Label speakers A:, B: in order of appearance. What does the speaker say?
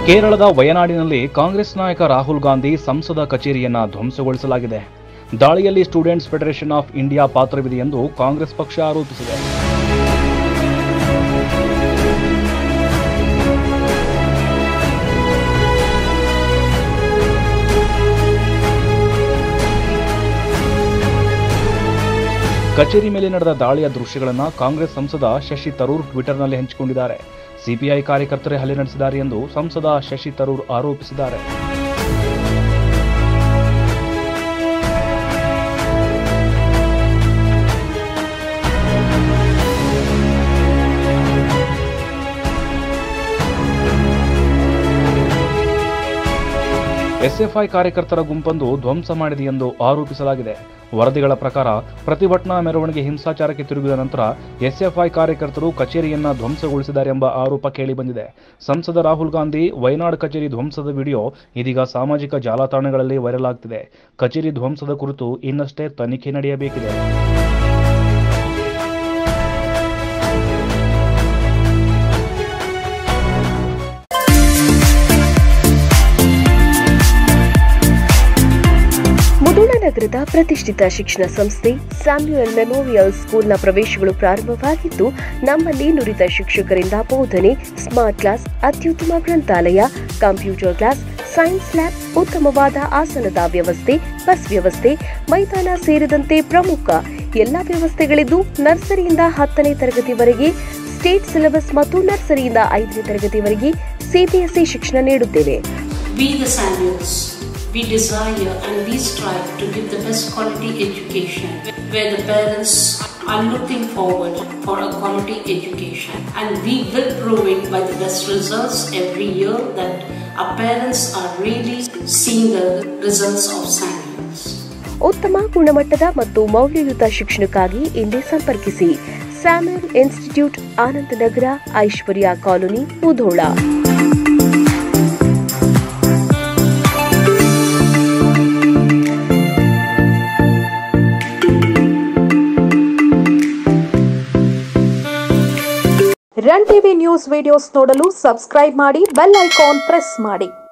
A: ಕೇರಳದ ವಯನಾಡಿನಲ್ಲಿ ಕಾಂಗ್ರೆಸ್ ನಾಯಕ ರಾಹುಲ್ ಗಾಂಧಿ ಸಂಸದ ಕಚೇರಿಯನ್ನ ಧ್ವಂಸಗೊಳಿಸಲಾಗಿದೆ ದಾಳಿಯಲ್ಲಿ ಸ್ಟೂಡೆಂಟ್ಸ್ ಫೆಡರೇಷನ್ ಆಫ್ ಇಂಡಿಯಾ ಪಾತ್ರವಿದೆ ಎಂದು ಕಾಂಗ್ರೆಸ್ ಪಕ್ಷ ಆರೋಪಿಸಿದೆ ಕಚೇರಿ ಮೇಲೆ ನಡೆದ ದಾಳಿಯ ದೃಶ್ಯಗಳನ್ನು ಕಾಂಗ್ರೆಸ್ ಸಂಸದ ಶಶಿ ತರೂರ್ ಟ್ವಿಟರ್ನಲ್ಲಿ ಹಂಚಿಕೊಂಡಿದ್ದಾರೆ ಸಿಪಿಐ ಕಾರ್ಯಕರ್ತರೇ ಹಲ್ಲೆ ನಡೆಸಿದ್ದಾರೆ ಎಂದು ಸಂಸದ ಶಶಿ ತರೂರ್ ಆರೋಪಿಸಿದ್ದಾರೆ ಎಸ್ಎಫ್ಐ ಕಾರ್ಯಕರ್ತರ ಗುಂಪೊಂದು ಧ್ವಂಸ ಮಾಡಿದೆ ಎಂದು ಆರೋಪಿಸಲಾಗಿದೆ ವರದಿಗಳ ಪ್ರಕಾರ ಪ್ರತಿಭಟನಾ ಮೆರವಣಿಗೆ ಹಿಂಸಾಚಾರಕ್ಕೆ ತಿರುಗಿದ ನಂತರ ಎಸ್ಎಫ್ಐ ಕಾರ್ಯಕರ್ತರು ಕಚೇರಿಯನ್ನ ಧ್ವಂಸಗೊಳಿಸಿದ್ದಾರೆ ಎಂಬ ಆರೋಪ ಕೇಳಿಬಂದಿದೆ ಸಂಸದ ರಾಹುಲ್ ಗಾಂಧಿ ವಯನಾಡ್ ಕಚೇರಿ ಧ್ವಂಸದ ವಿಡಿಯೋ ಇದೀಗ ಸಾಮಾಜಿಕ ಜಾಲತಾಣಗಳಲ್ಲಿ ವೈರಲ್ ಆಗ್ತಿದೆ ಕಚೇರಿ ಧ್ವಂಸದ ಕುರಿತು ಇನ್ನಷ್ಟೇ ತನಿಖೆ ನಡೆಯಬೇಕಿದೆ
B: ಮುಧೋಳ ನಗರದ ಪ್ರತಿಷ್ಠಿತ ಶಿಕ್ಷಣ ಸಂಸ್ಥೆ ಸ್ಯಾಮ್ಯುಯಲ್ ಮೆಮೋರಿಯಲ್ ಸ್ಕೂಲ್ನ ಪ್ರವೇಶಗಳು ಪ್ರಾರಂಭವಾಗಿದ್ದು ನಮ್ಮಲ್ಲಿ ನುರಿತ ಶಿಕ್ಷಕರಿಂದ ಬೋಧನೆ ಸ್ಮಾರ್ಟ್ ಕ್ಲಾಸ್ ಅತ್ಯುತ್ತಮ ಗ್ರಂಥಾಲಯ ಕಂಪ್ಯೂಟರ್ ಕ್ಲಾಸ್ ಸೈನ್ಸ್ ಲ್ಯಾಬ್ ಉತ್ತಮವಾದ ಆಸನದ ವ್ಯವಸ್ಥೆ ಬಸ್ ವ್ಯವಸ್ಥೆ ಮೈದಾನ ಸೇರಿದಂತೆ ಪ್ರಮುಖ ಎಲ್ಲ ವ್ಯವಸ್ಥೆಗಳಿದ್ದು ನರ್ಸರಿಯಿಂದ ಹತ್ತನೇ ತರಗತಿವರೆಗೆ ಸ್ಟೇಟ್ ಸಿಲೆಬಸ್ ಮತ್ತು ನರ್ಸರಿಯಿಂದ ಐದನೇ ತರಗತಿವರೆಗೆ ಸಿಬಿಎಸ್ಇ ಶಿಕ್ಷಣ ನೀಡುತ್ತೇವೆ
C: We, the Samuels, we desire and we strive to give the best quality education where the parents are looking forward for a quality education. And we will prove it by the best results every year that our parents are really seeing the results of Samuels.
B: ಉತ್ತಮ ಗುಣಮಟ್ಟದ ಮತ್ತು ಮೌಲ್ಯಯುತ ಶಿಕ್ಷಣಕ್ಕಾಗಿ ಇಂದೇ ಸಂಪರ್ಕಿಸಿ Samuel institute Anandnagar Aishwarya colony Mudhol
D: run TV news videos ನೋಡಲು subscribe ಮಾಡಿ bell icon press ಮಾಡಿ